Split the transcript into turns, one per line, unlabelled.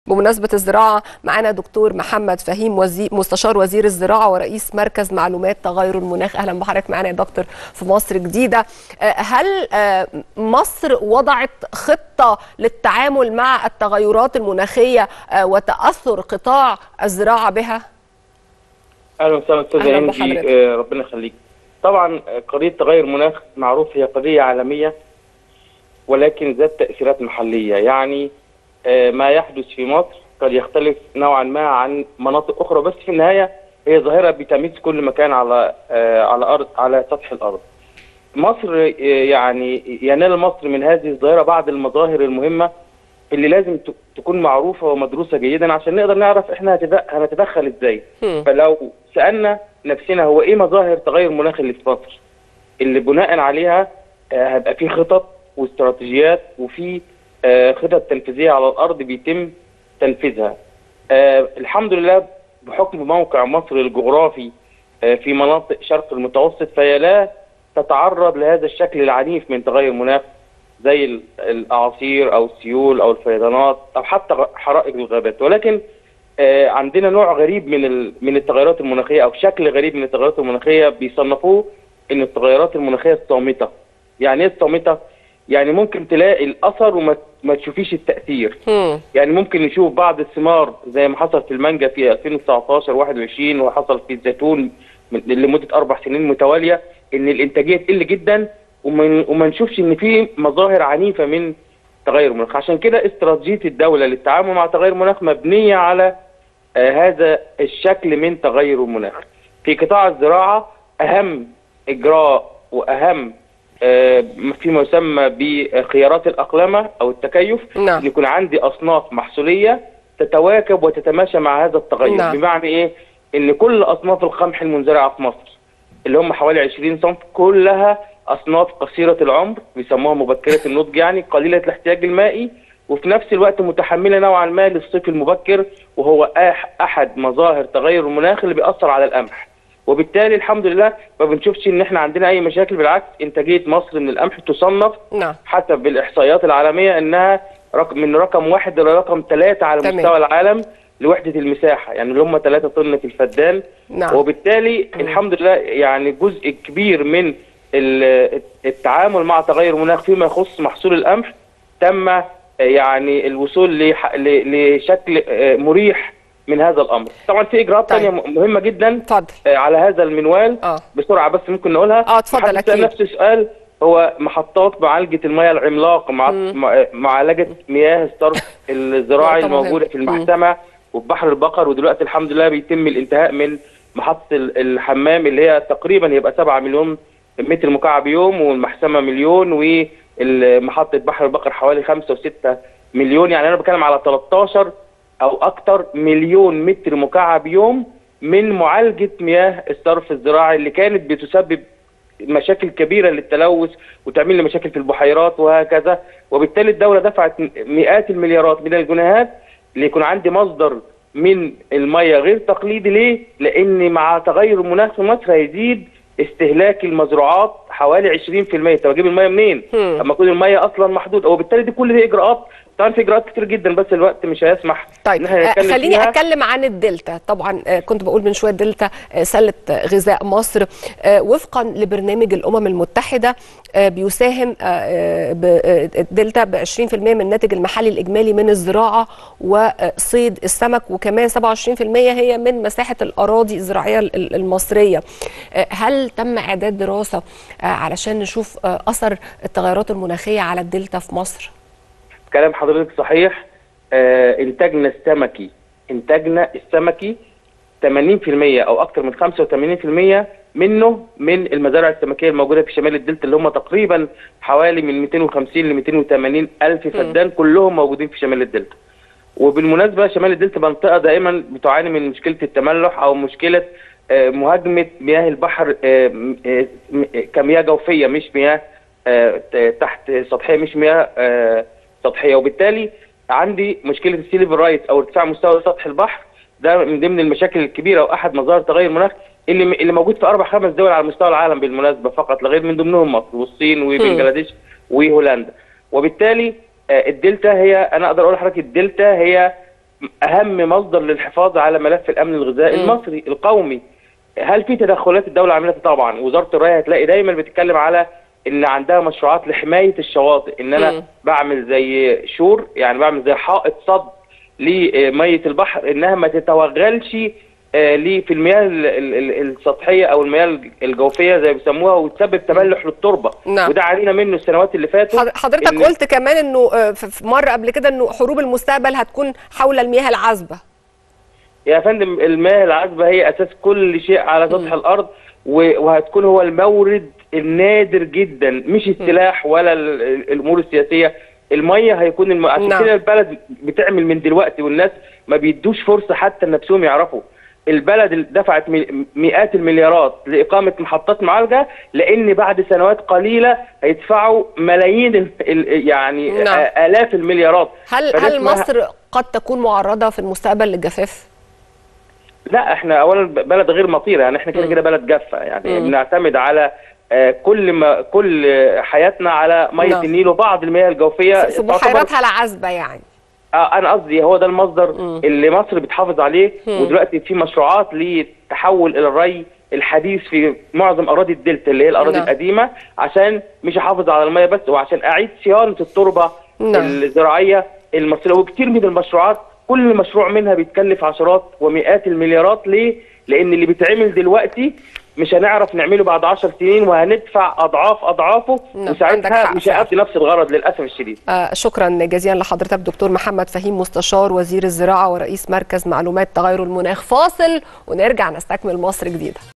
بمناسبة الزراعة معنا دكتور محمد فهيم وزي... مستشار وزير الزراعة ورئيس مركز معلومات تغير المناخ أهلا بحضرتك معنا يا دكتور في مصر جديدة هل مصر وضعت خطة للتعامل مع التغيرات المناخية وتأثر قطاع الزراعة بها؟
أهلا وسهلا أستاذة إنجي ربنا يخليك طبعا قضية تغير المناخ معروف هي قضية عالمية ولكن ذات تأثيرات محلية يعني ما يحدث في مصر قد يختلف نوعا ما عن مناطق اخرى بس في النهايه هي ظاهره بتميز كل مكان على على ارض على سطح الارض. مصر يعني ينال مصر من هذه الظاهره بعض المظاهر المهمه اللي لازم تكون معروفه ومدروسه جيدا عشان نقدر نعرف احنا هنتدخل ازاي. فلو سالنا نفسنا هو ايه مظاهر تغير المناخ اللي في مصر؟ اللي بناء عليها هيبقى في خطط واستراتيجيات وفي خطط تنفيذيه على الارض بيتم تنفيذها. أه الحمد لله بحكم موقع مصر الجغرافي أه في مناطق شرق المتوسط فهي لا تتعرض لهذا الشكل العنيف من تغير المناخ زي الاعاصير او السيول او الفيضانات او حتى حرائق الغابات ولكن أه عندنا نوع غريب من من التغيرات المناخيه او شكل غريب من التغيرات المناخيه بيصنفوه ان التغيرات المناخيه الصامته. يعني ايه الصامته؟ يعني ممكن تلاقي الاثر وما ما تشوفيش التاثير
مم.
يعني ممكن نشوف بعض الثمار زي ما حصل في المانجا في 2019 21 وحصل في الزيتون لمده اربع سنين متواليه ان الانتاجيه تقل جدا وما وما نشوفش ان في مظاهر عنيفه من تغير المناخ عشان كده استراتيجيه الدوله للتعامل مع تغير المناخ مبنيه على آه هذا الشكل من تغير المناخ في قطاع الزراعه اهم اجراء واهم فيما يسمى بخيارات الأقلمة أو التكيف
نعم.
أن يكون عندي أصناف محصولية تتواكب وتتماشى مع هذا التغير
نعم.
بمعنى إيه؟ أن كل أصناف القمح المنزرعة في مصر اللي هم حوالي 20 صنف كلها أصناف قصيرة العمر بيسموها مبكرة النضج يعني قليلة الاحتياج المائي وفي نفس الوقت متحملة نوعا ما للصيف المبكر وهو أحد مظاهر تغير المناخ اللي بيأثر على القمح وبالتالي الحمد لله ما بنشوفش ان احنا عندنا اي مشاكل بالعكس انتاجيه مصر من القمح تصنف
نعم.
حسب الاحصائيات العالميه انها رقم من رقم واحد الى رقم ثلاثه على
تمام.
مستوى العالم لوحده المساحه يعني اللي هم 3 طن في الفدان
نعم.
وبالتالي الحمد لله يعني جزء كبير من التعامل مع تغير المناخ فيما يخص محصول القمح تم يعني الوصول لشكل مريح من هذا الامر طبعا في اجراءات
طيب.
ثانيه مهمه جدا
اتفضل
على هذا المنوال
اه
بسرعه بس ممكن نقولها
اه اتفضل اكيد
نفس السؤال هو محطات معالجه المياه العملاقه مع مم. معالجه مياه الصرف الزراعي الموجوده في المحسمه وفي بحر البقر ودلوقتي الحمد لله بيتم الانتهاء من محطه الحمام اللي هي تقريبا يبقى 7 مليون متر مكعب يوم والمحسمه مليون ومحطه بحر البقر حوالي 5 و6 مليون يعني انا بتكلم على 13 او اكثر مليون متر مكعب يوم من معالجه مياه الصرف الزراعي اللي كانت بتسبب مشاكل كبيره للتلوث وتعمل لي مشاكل في البحيرات وهكذا وبالتالي الدوله دفعت مئات المليارات من الجنيهات ليكون عندي مصدر من الميه غير تقليدي ليه؟ لان مع تغير المناخ في مصر هيزيد استهلاك المزروعات حوالي 20% طب اجيب الميه منين؟ اما يكون الميه اصلا محدوده وبالتالي دي كل دي اجراءات طبعا في اجراءات كتير جدا بس الوقت مش هيسمح
طيب آه خليني فيها. اتكلم عن الدلتا طبعا آه كنت بقول من شويه الدلتا آه سله غذاء مصر وفقا لبرنامج الامم المتحده بيساهم الدلتا ب 20% من الناتج المحلي الاجمالي من الزراعه وصيد السمك وكمان 27% هي من مساحه الاراضي الزراعيه المصريه هل تم اعداد دراسه علشان نشوف اثر التغيرات المناخيه على الدلتا في مصر
كلام حضرتك صحيح آه انتاجنا السمكي انتاجنا السمكي 80% او اكثر من 85% منه من المزارع السمكيه الموجوده في شمال الدلتا اللي هم تقريبا حوالي من 250 ل 280 الف فدان كلهم موجودين في شمال الدلتا. وبالمناسبه شمال الدلتا منطقه دائما بتعاني من مشكله التملح او مشكله آه مهاجمه مياه البحر آه كمياه جوفيه مش مياه تحت سطحيه مش مياه سطحيه وبالتالي عندي مشكله السيليفر رايت او ارتفاع مستوى سطح البحر ده من ضمن المشاكل الكبيره واحد مظاهر تغير المناخ اللي اللي موجود في اربع خمس دول على مستوى العالم بالمناسبه فقط لغير من ضمنهم مصر والصين وبنجلاديش وهولندا وبالتالي الدلتا هي انا اقدر اقول لحضرتك الدلتا هي اهم مصدر للحفاظ على ملف الامن الغذائي
مم.
المصري القومي هل في تدخلات الدوله عملتها طبعا وزاره الري هتلاقي دايما بتتكلم على ان عندها مشروعات لحمايه الشواطئ ان انا
مم.
بعمل زي شور يعني بعمل زي حائط صد لميه البحر انها ما تتوغلش آه، ليه في المياه ال- ال- ال- السطحيه او المياه الجوفيه زي ما بيسموها وتسبب تملح للتربه
نعم.
وده علينا منه السنوات اللي فاتت
حض- حضرتك
إن-
قلت كمان انه آه، في في مره قبل كده انه حروب المستقبل هتكون حول المياه العذبه
يا فندم المياه العذبه هي اساس كل شيء على سطح الارض و- وهتكون هو المورد النادر جدا مش السلاح ولا ال- ال- الامور السياسيه الميه هيكون الم... عشان
نعم.
كده البلد بتعمل من دلوقتي والناس ما بيدوش فرصه حتى لنفسهم يعرفوا البلد اللي دفعت مي- مئات المليارات لاقامه محطات معالجه لان بعد سنوات قليله هيدفعوا ملايين ال... ال... يعني
نعم.
آ- الاف المليارات
هل
فده
هل
اسمها-
مصر قد تكون معرضه في المستقبل للجفاف؟
لا احنا اولا بلد غير مطيره يعني احنا كده كده بلد جافه يعني
مم.
بنعتمد على آه، كل ما كل آه، حياتنا على ميه
نعم.
النيل وبعض المياه الجوفيه
في
تعتبر-
بحيراتها العذبه يعني
آه انا قصدي هو ده المصدر
مم.
اللي مصر بتحافظ عليه
مم.
ودلوقتي في مشروعات للتحول الى الري الحديث في معظم اراضي الدلتا اللي هي الاراضي
نعم.
القديمه عشان مش احافظ على الميه بس وعشان اعيد صيانه التربه
نعم.
الزراعيه المصريه وكتير من المشروعات كل مشروع منها بيتكلف عشرات ومئات المليارات ليه؟ لان اللي بيتعمل دلوقتي مش هنعرف نعمله بعد 10 سنين وهندفع اضعاف اضعافه
نعم، عندك
وساعتها
حق
مش
فعلا.
هيأدي نفس الغرض للاسف الشديد
آه شكرا جزيلا لحضرتك دكتور محمد فهيم مستشار وزير الزراعه ورئيس مركز معلومات تغير المناخ فاصل ونرجع نستكمل مصر جديده